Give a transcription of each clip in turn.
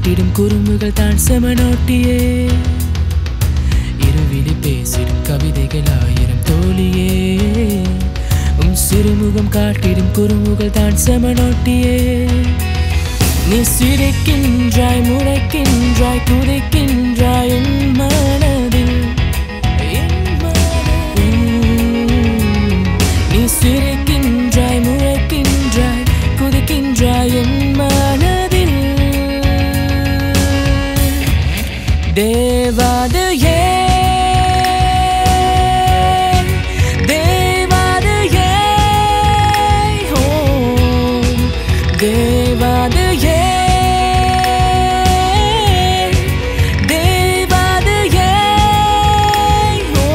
காட்டிடும் குறும்புகள் தான் செமனோட்டியே இருவிழி பேசிடும் கவிதைகள் ஆயிரம் தோழியே உன் சிறுமுகம் காட்டிடும் குறும்புகள் தான் செமனோட்டியே நீ சிரிக்கின்றாய் முறைக்கின்றாய் குதிக்கின்றாய் என் மனதில் என் மனதில். நீ சிரிக்கின்றாய் முறைக்கின்றாய் குதிக்கின்றாய் என் மனதில் தேவாதையே தேவாதையே ஓ தேவாதையே தேவாதையே ஓ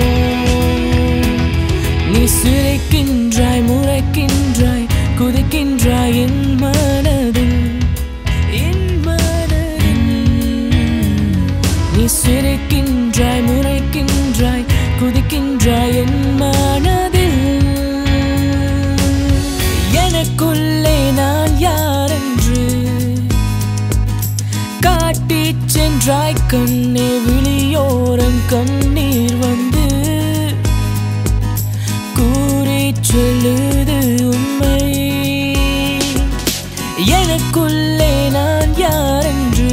நீ சிரிக்கின்றாய் முறைக்கின்றாய் குதிக்கின்றாய் என் மனதில் என் மனதில் நீ சிரிக்கின்றாய் முறைக்கின்றாய் குதிக்கின்றாய் என் மனதில் எனக்குள்ளே நான் யாரென்று காட்டிச் சென்றாய் கண்ணே விழியோரம் கண்ணீர் வந்து கூறிச் சொல்லுது உண்மை எனக்குள்ளே நான் யாரென்று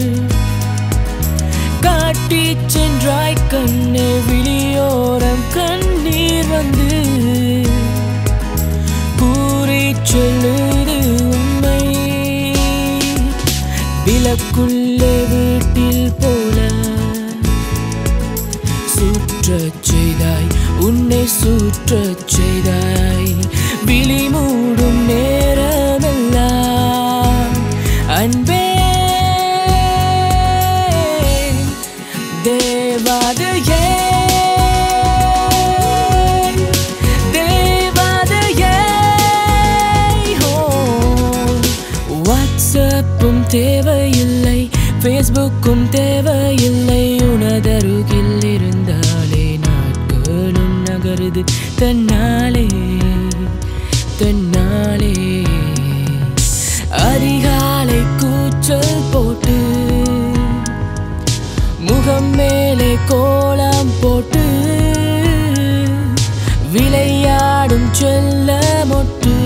காட்டிச் சென்றாய் கண்ணே விழியோரம் கண்ணீர் வந்து கூறிச் சொல்லுது உண்மை விளக்குள்ளே வீட்டில் போல சுற்றச் செய்தாய் உன்னை சுற்றச் செய்தாய் விழி மூடும் நேரமெல்லாம் அன்பே தேவாதையே தேவாதையே ஓ வாட்ஸ்அப்பும் தேவையில்லை ஃபேஸ்புக்கும் தேவையில்லை உனதருகில் இருந்தாலே நாட்களும் நகருது தன்னாலே தன்னாலே அதிகாலை கூச்சல் போட்டு முகம் மேலே கோலம் போட்டு விளையாடும் செல்ல மொட்டு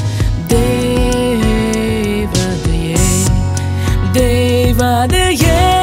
தேவதையே தேவதையே